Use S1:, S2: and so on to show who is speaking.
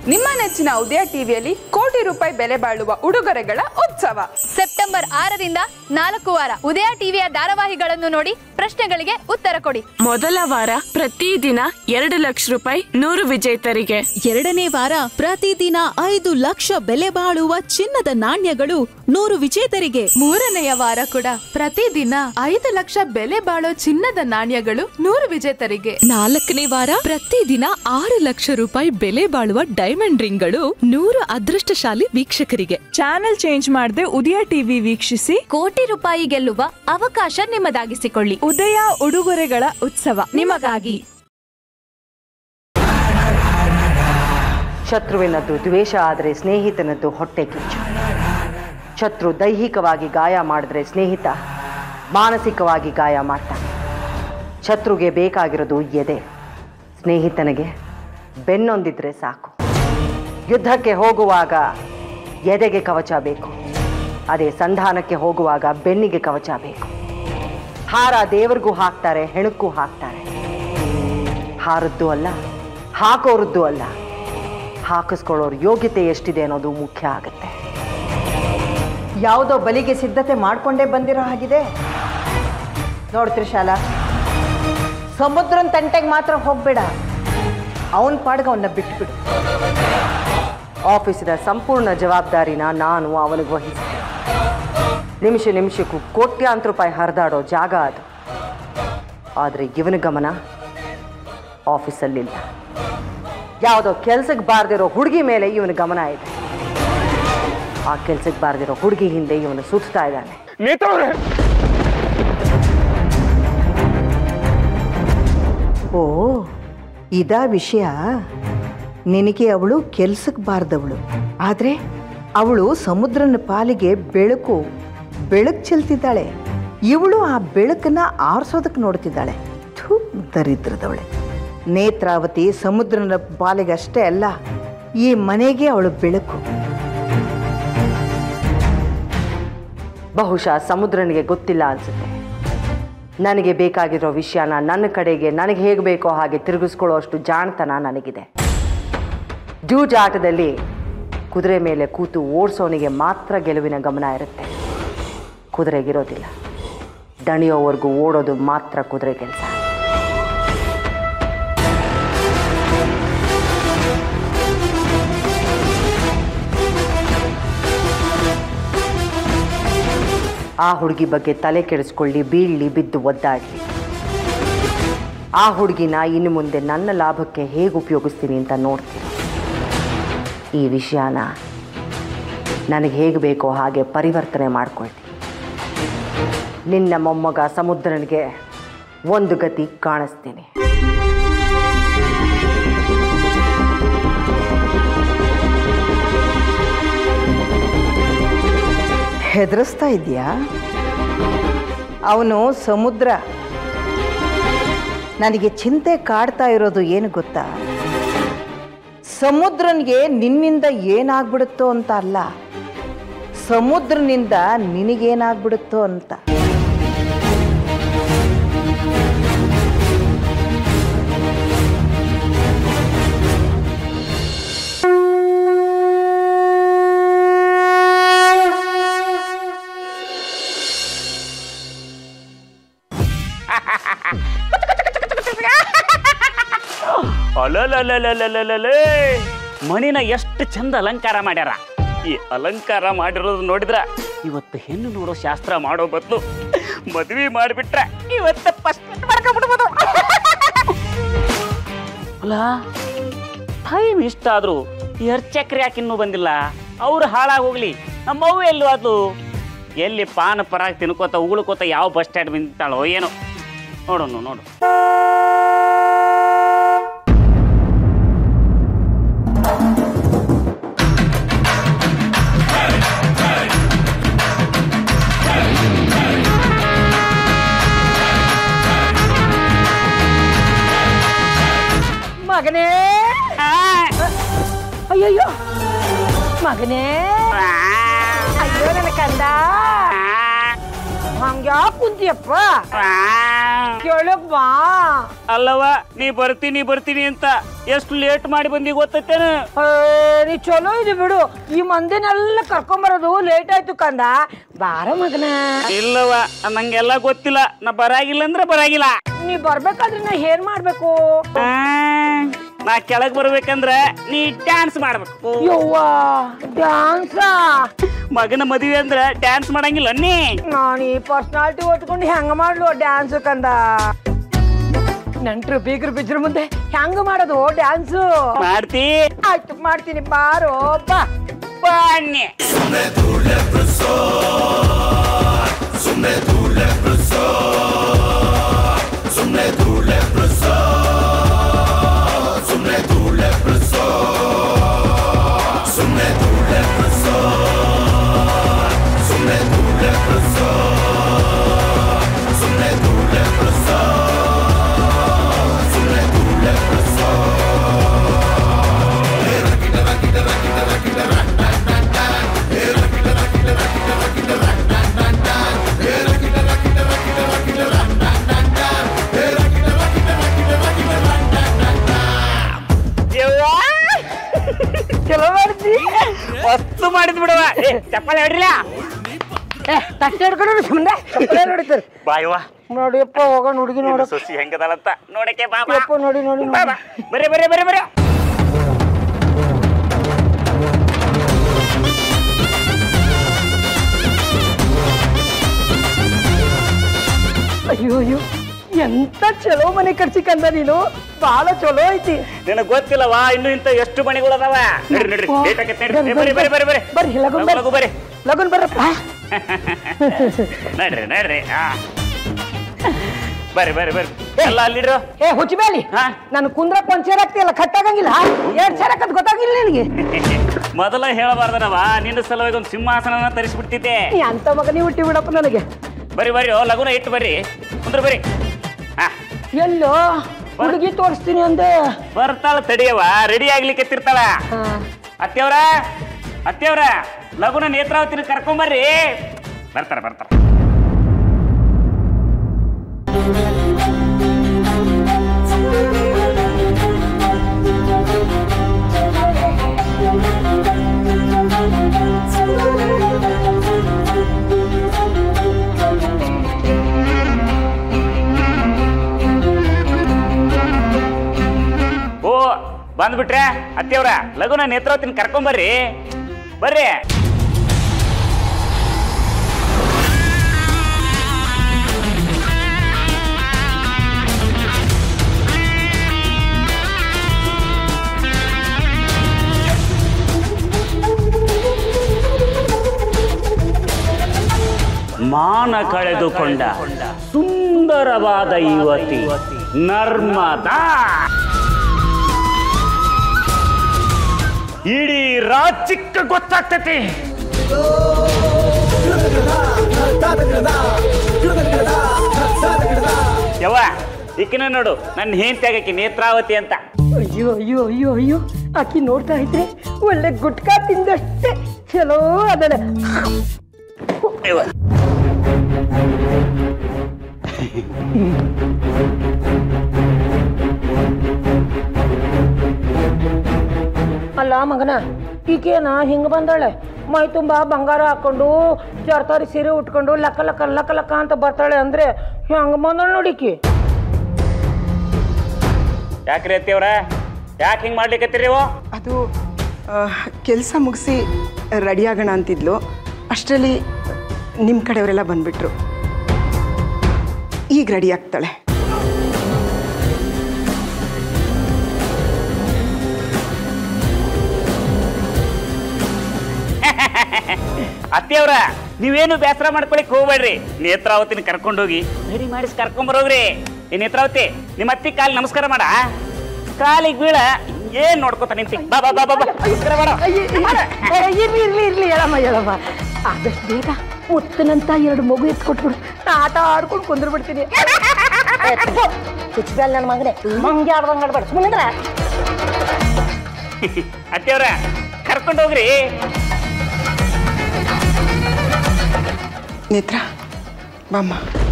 S1: ನಿಮ್ಮ ನೆಚ್ಚಿನ ಉದಯ ಟಿವಿಯಲ್ಲಿ ಕೋಟಿ ರೂಪಾಯಿ ಬೆಲೆ ಬಾಳುವ ಉಡುಗೊರೆಗಳ ಉತ್ಸವ
S2: ಸೆಪ್ಟೆಂಬರ್ ಆರರಿಂದ ನಾಲ್ಕು ವಾರ ಉದಯ ಟಿವಿಯ ಧಾರಾವಾಹಿಗಳನ್ನು ನೋಡಿ ಪ್ರಶ್ನೆಗಳಿಗೆ ಉತ್ತರ ಕೊಡಿ
S3: ಮೊದಲ ವಾರ ಪ್ರತಿದಿನ ಎರಡು ಲಕ್ಷ ರೂಪಾಯಿ ನೂರು ವಿಜೇತರಿಗೆ
S4: ಎರಡನೇ ವಾರ ಪ್ರತಿದಿನ ಐದು ಲಕ್ಷ ಬೆಲೆ ಬಾಳುವ ಚಿನ್ನದ ನಾಣ್ಯಗಳು ನೂರು ವಿಜೇತರಿಗೆ
S5: ಮೂರನೆಯ ವಾರ ಕೂಡ ಪ್ರತಿದಿನ ಐದು ಲಕ್ಷ ಬೆಲೆ ಬಾಳೋ ಚಿನ್ನದ ನಾಣ್ಯಗಳು ನೂರು ವಿಜೇತರಿಗೆ
S4: ನಾಲ್ಕನೇ ವಾರ ಪ್ರತಿದಿನ ಆರು ಲಕ್ಷ ರೂಪಾಯಿ ಬೆಲೆ ಬಾಳುವ ಡೈಮಂಡ್ ರಿಂಗ್ಗಳು ನೂರು ಅದೃಷ್ಟಶಾಲಿ ವೀಕ್ಷಕರಿಗೆ
S6: ಚಾನೆಲ್ ಚೇಂಜ್ ಮಾಡದೆ ಉದಯ ಟಿವಿ ವೀಕ್ಷಿಸಿ
S2: ಕೋಟಿ ರೂಪಾಯಿ ಗೆಲ್ಲುವ ಅವಕಾಶ ನಿಮ್ಮದಾಗಿಸಿಕೊಳ್ಳಿ
S6: ಉದಯ ಉಡುಗೊರೆಗಳ ಉತ್ಸವ ನಿಮಗಾಗಿ
S7: ಶತ್ರುವಿನದ್ದು ದ್ವೇಷ ಆದರೆ ಸ್ನೇಹಿತನದ್ದು ಹೊಟ್ಟೆ ಕಿಚ್ಚು ಶತ್ರು ದೈಹಿಕವಾಗಿ ಗಾಯ ಮಾಡಿದ್ರೆ ಸ್ನೇಹಿತ ಮಾನಸಿಕವಾಗಿ ಗಾಯ ಮಾಡ್ತಾನೆ ಶತ್ರುಗೆ ಬೇಕಾಗಿರೋದು ಎದೆ ಸ್ನೇಹಿತನಿಗೆ ಬೆನ್ನೊಂದಿದ್ರೆ ಸಾಕು ಯುದ್ಧಕ್ಕೆ ಹೋಗುವಾಗ ಎದೆಗೆ ಕವಚ ಬೇಕು ಅದೇ ಸಂಧಾನಕ್ಕೆ ಹೋಗುವಾಗ ಬೆನ್ನಿಗೆ ಕವಚ ಬೇಕು ಹಾರ ದೇವರಿಗೂ ಹಾಕ್ತಾರೆ ಹೆಣಕ್ಕೂ ಹಾಕ್ತಾರೆ ಹಾರದ್ದು ಅಲ್ಲ ಹಾಕೋರದ್ದು ಅಲ್ಲ ಹಾಕಿಸ್ಕೊಳ್ಳೋರ್ ಯೋಗ್ಯತೆ ಎಷ್ಟಿದೆ ಅನ್ನೋದು ಮುಖ್ಯ ಆಗುತ್ತೆ ಯಾವುದೋ ಬಲಿಗೆ ಸಿದ್ಧತೆ ಮಾಡ್ಕೊಂಡೇ ಬಂದಿರೋ ಹಾಗಿದೆ ನೋಡ್ತೀರಿ ಶಾಲಾ ಸಮುದ್ರನ ತಂಟೆಗೆ ಮಾತ್ರ ಹೋಗ್ಬೇಡ ಅವನ ಪಾಡ್ಗೆ ಅವನ್ನ ಬಿಟ್ಬಿಡು ಆಫೀಸಿನ ಸಂಪೂರ್ಣ ಜವಾಬ್ದಾರಿನ ನಾನು ಅವನಿಗೆ ವಹಿಸ್ತೀನಿ ನಿಮಿಷ ನಿಮಿಷಕ್ಕೂ ಕೋಟ್ಯಾಂತರ ರೂಪಾಯಿ ಹರಿದಾಡೋ ಜಾಗ ಅದು ಆದರೆ ಇವನ ಗಮನ ಆಫೀಸಲ್ಲಿಲ್ಲ ಯಾವುದೋ ಕೆಲ್ಸಕ್ಕೆ ಬಾರ್ದಿರೋ ಹುಡುಗಿ ಮೇಲೆ ಇವನ ಗಮನ ಇದೆ ಆ ಕೆಲ್ಸಕ್ಕೆ ಬಾರ್ದಿರೋ ಹುಡುಗಿ ಹಿಂದೆ ಇವನು ಸುತ್ತಾ ಇದ್ದಾನೆ
S8: ಓ ಇದಾ ವಿಷಯ ನಿನಗೆ ಅವಳು ಕೆಲ್ಸಕ್ಕೆ ಬಾರ್ದವಳು ಆದರೆ ಅವಳು ಸಮುದ್ರನ ಪಾಲಿಗೆ ಬೆಳಕು ಬೆಳಕು ಚೆಲ್ತಿದ್ದಾಳೆ ಇವಳು ಆ ಬೆಳಕನ್ನ ಆರಿಸೋದಕ್ಕೆ ನೋಡ್ತಿದ್ದಾಳೆ ಥೂ ದರಿದ್ರದವಳೆ ನೇತ್ರಾವತಿ ಸಮುದ್ರನ ಪಾಲಿಗೆ ಅಷ್ಟೇ ಅಲ್ಲ ಈ ಮನೆಗೆ ಅವಳು ಬೆಳಕು
S7: ಬಹುಶಃ ಸಮುದ್ರನಿಗೆ ಗೊತ್ತಿಲ್ಲ ಅನ್ಸುತ್ತೆ ನನಗೆ ಬೇಕಾಗಿರೋ ವಿಷಯನ ನನ್ನ ಕಡೆಗೆ ನನಗೆ ಹೇಗೆ ಬೇಕೋ ಹಾಗೆ ತಿರುಗಿಸ್ಕೊಳ್ಳೋ ಅಷ್ಟು ಜಾಣತನ ನನಗಿದೆ ಜೂಜಾಟದಲ್ಲಿ ಕುದುರೆ ಮೇಲೆ ಕೂತು ಓಡಿಸೋನಿಗೆ ಮಾತ್ರ ಗೆಲುವಿನ ಗಮನ ಇರುತ್ತೆ ಕುದುರೆಗಿರೋದಿಲ್ಲ ದಣಿಯೋವರೆಗೂ ಓಡೋದು ಮಾತ್ರ ಕುದುರೆ ಕೆಲಸ ಆ ಹುಡುಗಿ ಬಗ್ಗೆ ತಲೆ ಕೆಡಿಸ್ಕೊಳ್ಳಿ ಬೀಳಲಿ ಬಿದ್ದು ಒದ್ದಾಡಲಿ ಆ ಹುಡುಗಿನ ಇನ್ನು ಮುಂದೆ ನನ್ನ ಲಾಭಕ್ಕೆ ಹೇಗೆ ಉಪಯೋಗಿಸ್ತೀನಿ ಅಂತ ನೋಡ್ತೀನಿ ಈ ವಿಷಯನ ನನಗೆ ಹೇಗೆ ಬೇಕೋ ಹಾಗೆ ಪರಿವರ್ತನೆ ಮಾಡ್ಕೊಳ್ತೀನಿ ನಿನ್ನ ಮೊಮ್ಮಗ ಸಮುದ್ರನಿಗೆ ಒಂದು ಗತಿ ಕಾಣಿಸ್ತೀನಿ
S8: ಹೆದರಿಸ್ತಾ ಇದೆಯಾ ಅವನು ಸಮುದ್ರ ನನಗೆ ಚಿಂತೆ ಕಾಡ್ತಾ ಇರೋದು ಏನು ಗೊತ್ತಾ ಸಮುದ್ರನಿಗೆ ನಿನ್ನಿಂದ ಏನಾಗ್ಬಿಡುತ್ತೋ ಅಂತ ಅಲ್ಲ ಸಮುದ್ರನಿಂದ ನಿನಗೇನಾಗ್ಬಿಡುತ್ತೋ ಅಂತ
S9: ಅಲಲಲಲಲಲಲಲೇ ಮಣಿನ ಎಷ್ಟು ಚಂದ ಅಲಂಕಾರ ಮಾಡ್ಯಾರ ಈ ಅಲಂಕಾರ ಮಾಡಿರೋದು ನೋಡಿದ್ರ ಇವತ್ತು ಹೆಣ್ಣು ನೋಡೋ ಶಾಸ್ತ್ರ ಮಾಡೋ ಬದಲು ಮದ್ವಿ ಮಾಡಿಬಿಟ್ರೆ ಇವತ್ತು ಫಸ್ಟ್ ಮಾಡ್ಕೊಂಡ್ಬಿಡ್ಬೋದು ಅಲ್ಲ ಟೈಮ್ ಇಷ್ಟ ಆದ್ರೂ ಚಕ್ರಿ ಯಾಕೆ ಇನ್ನೂ ಬಂದಿಲ್ಲ ಅವ್ರು ಹಾಳಾಗಿ ಹೋಗ್ಲಿ ನಮ್ಮವ್ವ ಎಲ್ಲೂ ಅದು ಎಲ್ಲಿ ಪಾನ ಪರಾಗ ತಿನ್ಕೋತ ಉಗುಳ್ಕೋತ ಯಾವ ಬಸ್ ಸ್ಟ್ಯಾಂಡ್ ನಿಂತಾಳೋ ಏನೋ ನೋಡೋಣ ನೋಡು
S8: ಮಗನೇ ಅಯ್ಯಯ್ಯೋ ಮಗನೇ ಅಯ್ಯೋ ನನ್ನ ಕಂದ ಹಂಗ್ಯಾಕ್ ಕುಂತಿಯಪ್ಪ ಕೇಳಕ್ ಬಾ
S9: ಅಲ್ಲವ ನೀ ಬರ್ತೀನಿ ಬರ್ತೀನಿ ಅಂತ ಎಷ್ಟು ಲೇಟ್ ಮಾಡಿ ಬಂದಿ ಗೊತ್ತೈತೇನ
S8: ಏ, ನೀ ಚಲೋ ಇದೆ ಬಿಡು ಈ ಮಂದಿನೆಲ್ಲ ಕರ್ಕೊಂಬರೋದು ಲೇಟ್ ಆಯ್ತು ಕಂದ ಬಾರ ಮಗನ
S9: ಇಲ್ಲವ ನಂಗೆಲ್ಲ ಗೊತ್ತಿಲ್ಲ ನಾ ಬರಾಗಿಲ್ಲ ಅಂದ್ರೆ ಬರಾಗಿಲ್ಲ
S8: ನೀ ಬರ್ಬೇಕಾದ್ರೆ ನಾ ಏನ್ ಮಾಡ್ಬೇಕು
S9: ಆ, ನಾ ಕೆಳಗ್ ಬರ್ಬೇಕಂದ್ರ ನೀ ಡ್ಯಾನ್ಸ್ ಮಾಡ್ಬೇಕು
S8: ಯವ್ವ ಡ್ಯಾನ್ಸ
S9: ಮಗನ ಮದುವೆ ಅಂದ್ರ ಡ್ಯಾನ್ಸ್ ಮಾಡಂಗಿಲ್ಲ ನೀ
S8: ನಾನು ಈ ಪರ್ಸನಾಲಿಟಿ ಓದ್ಕೊಂಡು ಹೆಂಗ ಮಾಡ್ಲು ಡ್ಯಾನ್ಸ್ ಕಂದ ನೆಂಟ್ರು ಬೀಗ್ರು ಬಿಜ್ರ ಮುಂದೆ ಹೆಂಗ ಮಾಡೋದು ಡ್ಯಾನ್ಸು
S9: ಮಾಡ್ತಿ
S8: ಆಯ್ತು ಮಾಡ್ತೀನಿ ಬಾರೋ ಬಾ
S9: ಬನ್ನಿ ಯವ್ವಾ!
S8: ಚಲೋ ಮಾಡ್ತಿ
S9: ಮಸ್ತ್ ಮಾಡಿದ್ ಬಿಡವ ಏ, ಚಪ್ಪಾಳೆ ಹೊಡ್ರಿಲ್ಲ
S8: ಏ ತಟ್ಟೆ ಹಿಡ್ಕೊಂಡು ಸುಮ್ಮನೆ ಚಪ್ಪಲೆ ನೋಡಿತಾರೆ
S9: ಬಾಯವ್ವ
S8: ನೋಡಿಯಪ್ಪ ಹೋಗೋಣ ಹುಡುಗಿ ನೋಡ
S9: ಸೊಸಿ ಹೆಂಗದಳಂತ ನೋಡಕ್ಕೆ ಬಾಬಾ
S8: ಯಪ್ಪ ನೋಡಿ ನೋಡಿ ನೋಡಿ.
S9: ಬಾಬಾ ಬರೇ ಬರೇ ಬರೇ ಬರೇ
S8: ಅಯ್ಯೋ ಅಯ್ಯೋ ಎಂತ ಚಲೋ ಮನೆ ಕಟ್ಸಿ ಕಂದ ನೀನು ಬಾಳ ಚಲೋ ಐತಿ
S9: ನಿನಗ್ ಗೊತ್ತಿಲ್ಲವಾ ಇನ್ನು ಇಂತ ಎಷ್ಟು ಮನೆಗಳು ಅದಾವ ನಡ್ರಿ ನಡ್ರಿ ಲೇಟ್ ಆಗೈತೆ ನಡ್ರಿ ಏ, ಬರ್ರಿ ಬರ್ರಿ ಬರ್ರಿ ಬರ್ರಿ
S8: ಬರ್ರಿ ಲಗುನ್
S9: ಲಗು, ಲಗು ಬರ್ರಿ
S8: ಲಗುನ್ ಬರ್ರಪ್ಪ
S9: ನಡ್ರಿ ನಡ್ರಿ ಆ. ಬರ್ರಿ ಬರ್ರಿ ಬರ್ರಿ ಎಲ್ಲ ಅಲ್ಲಿಡ್ರು
S8: ಏ ಹುಚ್ಚಿಬೇಲಿ
S9: ಹಾ?
S8: ನಾನು ಕುಂದ್ರ ಪಂಚರ್ ಆಗ್ತಿಯಲ್ಲ ಕಟ್ಟಾಗಂಗಿಲ್ಲ ಎರಡ್ ಸೇರ್ ಹಾಕದ್ ಗೊತ್ತಾಗಿಲ್ಲ ನಿನಗೆ
S9: ಮೊದಲ ಹೇಳಬಾರ್ದನವ ನಿನ್ನ ಸಲುವಾಗಿ ಒಂದು ಸಿಂಹಾಸನ ತರಿಸ್ಬಿಡ್ತಿದ್ದೆ
S8: ನೀ ಅಂತ ಮಗನೇ ಹುಟ್ಟಿ ಬಿಡಪ್ಪ ನನಗೆ
S9: ಬರ್ರಿ ಬರ್ರಿ ಓ, ಲಗುನ ಇಟ್ಟು ಬರ್ರಿ ಕುಂದ್ರ ಬರ್ರಿ ಹಾ
S8: ಎಲ್ಲೋ ಹುಡುಗಿ ತೋರಿಸ್ತೀನಿ ಅಂದೆ
S9: ಬರ್ತಾಳ ತಡಿಯವ ರೆಡಿ ಆಗ್ಲಿಕ್ಕೆ ತಿರ್ತಾಳ ಅತ್ತೆವ್ರ ಅತ್ತೆವ್ರ ಲಗುನ ನೇತ್ರಾವತಿನ ಕರ್ಕೊಂಬರ್ರಿ ಬರ್ತಾರ ಬರ್ತಾರ ಓ ಬಂದ್ಬಿಟ್ರೆ ಅತ್ತೆವ್ರ ಲಗುನ ನೇತ್ರಾವತಿನ ಕರ್ಕೊಂಬರ್ರಿ ಬರ್ರಿ ಮಾನ ಕಳೆದುಕೊಂಡ ಸುಂದರವಾದ ಯುವತಿ ನರ್ಮದಾ ಇಡೀ ರಾಜ್ಯಕ್ಕೆ ಗೊತ್ತಾಗ್ತೈತಿ ಯವ್ವ ಇಕ್ಕಿನ ನೋಡು ನನ್ನ ಹೆಂಡತಿ ಆಗಕ್ಕೆ ನೇತ್ರಾವತಿ ಅಂತ
S8: ಅಯ್ಯೋ ಅಯ್ಯೋ ಅಯ್ಯೋ ಅಯ್ಯೋ ಆಕಿ ನೋಡ್ತಾ ಇದ್ರೆ ಒಳ್ಳೆ ಗುಟ್ಕಾ ತಿಂದಷ್ಟೇ ಚಲೋ ಅದಳ
S9: ಯವ್ವ.
S8: ಅಲ್ಲ ಮಗನ ಈಕೇನ ಹಿಂಗ ಬಂದಾಳೆ ಮೈ ತುಂಬಾ ಬಂಗಾರ ಹಾಕೊಂಡು ಜರ್ತಾರಿ ಸೀರೆ ಉಟ್ಕೊಂಡು ಲಕ್ಕ ಲಕ್ಕ ಲಕ್ಕ ಲಕ್ಕ ಅಂತ ಬರ್ತಾಳೆ ಅಂದ್ರೆ ಹೆಂಗ ಬಂದಾಳ ನೋಡಿಕಿ
S9: ಯಾಕ್ರಿ ಅತ್ತಿಯವ್ರ ಯಾಕೆ ಹಿಂಗೆ ಮಾಡ್ಲಿಕ್ಕತ್ತೀರಿ ನೀವು
S10: ಅದು ಕೆಲಸ ಮುಗಿಸಿ ರೆಡಿ ಆಗೋಣ ಅಂತಿದ್ಲು ಅಷ್ಟರಲ್ಲಿ ನಿಮ್ಮ ಕಡೆಯವರೆಲ್ಲ ಬಂದ್ಬಿಟ್ರು ಈಗ ರೆಡಿ ಆಗ್ತಾಳೆ
S9: ಅತ್ತಿಯವ್ರ ನೀವೇನು ಬೇಸರ ಮಾಡ್ಕೊಳಿಕ್ ಹೋಗ್ಬೇಡ್ರಿ ನೇತ್ರಾವತಿನ ಕರ್ಕೊಂಡೋಗಿ ರೆಡಿ ಮಾಡಿಸಿ ಕರ್ಕೊಂಬರೋಗ್ರಿ ಈ ನೇತ್ರಾವತಿ ನಿಮ್ಮ ಅತ್ತಿ ಕಾಲ್ ನಮಸ್ಕಾರ ಮಾಡ ಕಾಲಿಗೆ ಬೀಳ ಏನ್ ನೋಡ್ಕೊತ ನಿಂತಿ ಬಾ ಬಾ ಬಾ ಬಾ ಬಾ. ನಮಸ್ಕಾರ ಮಾಡ
S8: ಇರ್ಲಿ ಇರ್ಲಿ ಇರ್ಲಿ ಹೇಳಮ್ಮ ಹೇಳಮ್ಮ ಆದಷ್ಟು ಬೇಗ ಮುತ್ತನಂತ ಎರಡು ಮಗು ಎತ್ಕೊಟ್ಬಿಡು ನಾ ಆಟ ಆಡ್ಕೊಂಡು ಕುಂದ್ರ ಬಿಡ್ತೀನಿ ಹುಚ್ಚಬೆಲ್ ನನ್ನ ಮಗನೇ ಮಂಗೆ ಆಡ್ದಂಗೆ ಆಡ್ಬೇಡ ಸುಮ್ಮನೆ
S9: ಅತ್ತಿಯವ್ರ ಕರ್ಕೊಂಡೋಗ್ರಿ
S10: ನೇತ್ರ ಬಾಮ್ಮ